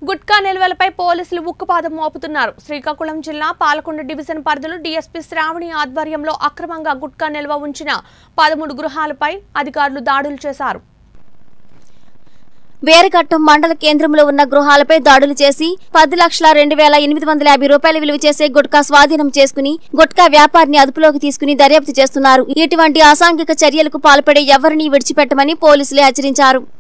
గుట్కా నిల్వలపై పోలీసులు ఉక్కుపాదం మోపుతున్నారు శ్రీకాకుళం జిల్లా పాలకొండ డివిజన్ పరిధిలో డీఎస్పీ శ్రావణి ఆధ్వర్యంలో అక్రమంగా గుట్కా నిల్వ ఉంచిన పదమూడు గృహాలపై అధికారులు దాడులు చేశారు వేరఘట్టం మండల కేంద్రంలో ఉన్న గృహాలపై దాడులు చేసి పది లక్షల రెండు వేల ఎనిమిది వందల యాభై రూపాయలు విలువ చేసే గుట్కా స్వాధీనం చేసుకుని గుట్కా వ్యాపారిని అదుపులోకి తీసుకుని దర్యాప్తు చేస్తున్నారు ఇటువంటి అసాంఘిక చర్యలకు పాల్పడే ఎవరిని విడిచిపెట్టమని పోలీసులు హెచ్చరించారు